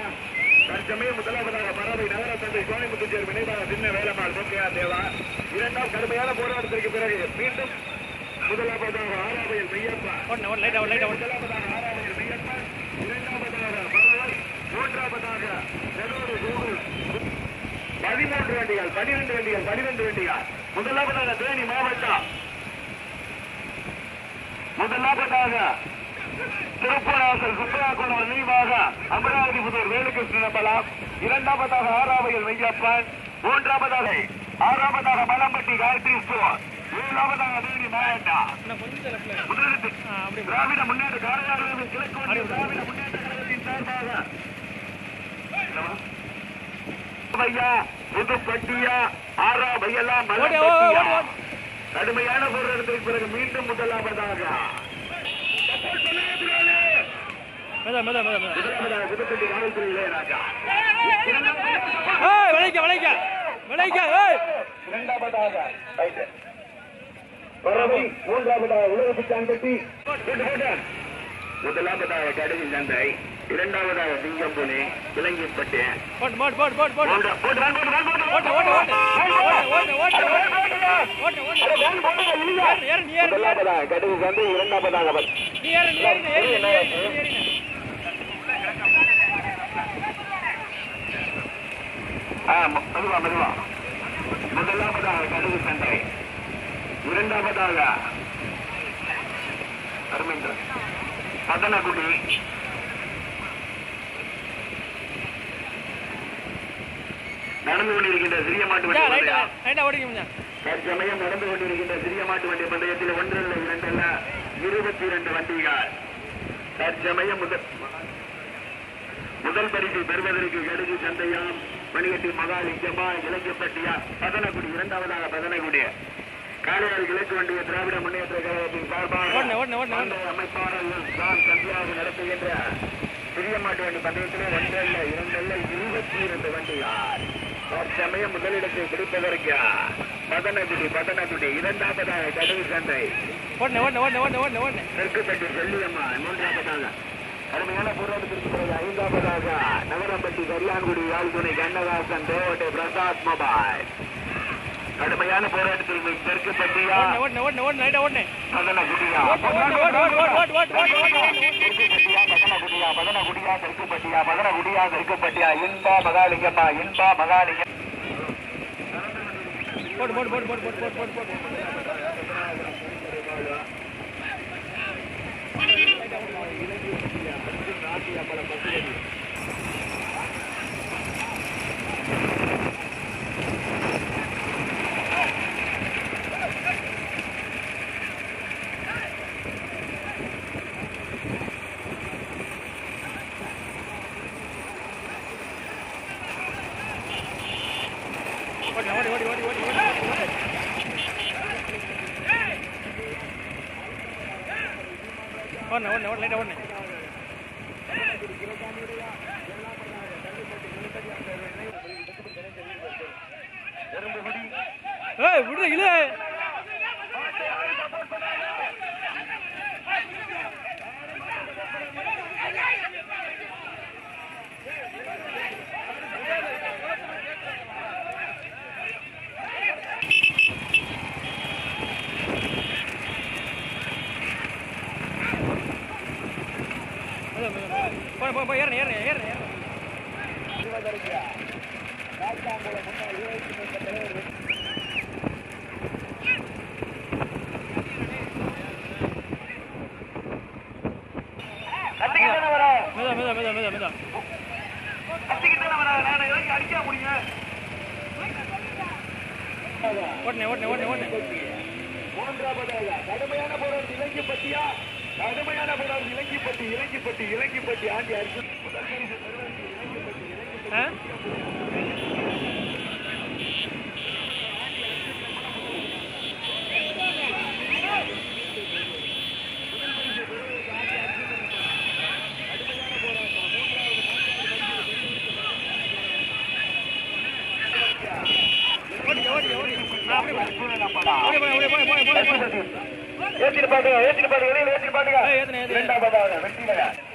தற்சமயம் முதலாவதாக பறவை நகர தந்தை கோணிமுத்துச்சேர் வினைவாக சின்ன வேலம்மாள் சோக்கையா தேவா இரண்டாம் கடுமையான போராட்டத்திற்கு பிறகு மீண்டும் முதலாவதாக ஆறாவையில் மெய்யப்பா ஓடணும் ஓட லைட்டா ஓட லைட்டா ஓட முதலாவதாக ஆறாவையில் மெய்யப்பா இரண்டாவதாக பறவை மூன்றாவதாக நெல்லூர் கோகுல் பதிமூன்று வண்டிகள் பனிரெண்டு வண்டிகள் பனிரெண்டு வண்டிகள் முதலாவதாக தேனி மாவட்டம் முதலாவதாக திருப்பராசல் சுப்பராக்குளம் நினைவாக அமராவதி புதூர் வேலுகிருஷ்ணன் பலாம் இரண்டாவதாக ஆறாவையில் மெய்யப்பன் மூன்றாவதாக ஆறாவதாக மலம்பட்டி காயத்ரி ஸ்டோர் ஏழாவதாக தேனி மாவட்டம் இன்னும் கொஞ்சம் லெஃப்ட்ல முதலிடத்தில் ஆ அப்படி திராவிட முன்னேற்ற காரையாளர்கள் கிழக்கு ஒன்றிய திராவிட முன்னேற்ற கழகத்தின் சார்பாக ஐயா புதுப்பட்டியா ஆறா பையெல்லாம் ஓடு, ஓடு, ஓடு, மலம்பட்டியா ஓடு. கடுமையான போராட்டத்திற்கு பிறகு மீண்டும் முதலாவதாக மெதா மெதா மெதா மெதா முதலாவதாக புதுப்பட்டி காவல்துறை இளையராஜா ஏய் விளைக்க விளைக்க விளைக்க ஏய் இரண்டாவதாக ரைட்டு. பறவை மூன்றாவதாக உலக சாந்தட்டி முதலாவதாக கடுகு சந்தை இரண்டாவதாக சிங்கம்புனி இலங்கைப்பட்டு போட்டு போட்டு போட்டு போட்டு போட்டு மூன்றா- போட்டு வாங்க, போட்டு வாங்க, போட்டு ஓட்டு வாங்க. ஓட்டு ஓட்டு ஓட்டு ஓட்டு ஓட்டு ஓட்டு ஏறு ஏறு நீ ஏறு நீ ஏறு முதலாவதாக கடுகு சந்தை இரண்டாவதாக ப- நீ ஏறு நீ ஏறு நீ ஏறு நீ ஏறு நீ ஏறு ஆ, ம- மெதுவா மெதுவா முதலாவதாக கடுகு சந்தை இரண்டாவதாக தர்மேந்திரன் பதனகுடி நடந்து கொண்டிருக்கின்ற சிறிய மாட்டு வண்டி ரைட்டா பந்தயம். ரைட்டா ஓடிங்க மச்சான் தற்சமயம் நடந்து கொண்டிருக்கின்ற சிறிய மாட்டு வண்டி பந்தயத்தில் ஒன்றல்ல இரண்டல்ல இருபத்தி இரண்டு வண்டிகள் தற்சமயம் முதல் முதல் பரிசை பெறுவதற்கு கடுகு சந்தையாம் மணிகட்டி மகாலிங்கமா இலங்கைப்பட்டியா பதனகுடி இரண்டாவதாக பதனகுடி காலையால் கிழக்கு வண்டிய திராவிட முன்னேற்ற கழகத்தின் சார்பாக ஓடுன, ஓடுன, ஓடுன, ஓடுன. அந்த அமைப்பாளர்கள் தான் சந்தியாக நடத்துகின்ற சிறிய மாட்டு வண்டி பந்தயத்திலே ஒன்றல்ல இரண்டல்ல இருபத்தி இரண்டு வண்டிகள் தற்சமயம் முதலிடத்தை பிடிப்பதற்கு பதனகுடி பதனகுடி இரண்டாவதாக கடுகு சந்தை ஓடுன ஓடுன ஓடுன ஓடுன ஓடுன ஓடுன தெற்குப்பட்டி செல்லியம்மா மூன்றாவதாக அருமையான போராட்டத்திற்கு பிறகு ஐந்தாவதாக நகரம்பட்டி கரியான்குடி யாழ்துணை கண்ணதாசன் தேவட்டை பிரசாத் மொபைல் கடுமையான போராட்டத்திற்கு தெற்குப்பட்டியா ஓடுன ஓடுன ஓடுன ரைட்டா ஓடுன பதனகுடியா ஓட்டு ஓட்டு ஓட்டு ஓட்டு ஓட்டு ஓட்டு ஓட்டு ஓட்டு ஓட்டு தெற்குப்பட்டியா பதனகுடியா பதனகுடியா தெற்குப்பட்டியா பதனகுடியா தெற்குப்பட்டியா இன்பா மகாலிங்கம்மா இன்பா மகாலிங்கம் போட்டு போட்டு போட்டு போட்டு போட்டு போட்டு போட்டு போட்டு ஓடி ஓடி ஓடி ஓடி ஓடி ஓடி ஓடி ஓடுன ஓடுன ஓடுன ரைட்டா ஓடுன ஏய் விடு இழு போ போ போ ஏறுன ஏறுன ஏறுன ஏறுன மெதா மெதா மெதா மெதா மெதா ஓடுன ஓடுன ஓடுன ஓடுன மூன்றாவதாக கடுமையான போராட்டம் இலங்கிப்பட்டியா கடுமையான போராட்டம் இலங்கிப்பட்டி இலங்கிப்பட்டி இலங்கிப்பட்டி ஆண்டி அர்ஜுன் முதல் பரிசு பெறுவதற்கு இலங்கிப்பட்டி இலங்கிப்பட்டி ஆ ஓடி ஓடி ஓடி ஆ, அப்படியே போ. அப்படியே போ, அப்படியே போ, போ, போ, போ, போ. ஏத்திட்டு பாட்டுங்க ஏத்திட்டு பாட்டுங்க வெளியில ஏத்திட்டு பாட்டுங்க ஏய், ஏத்துனே, ஏத்துனே. இரண்டாவதாக வெற்றிகர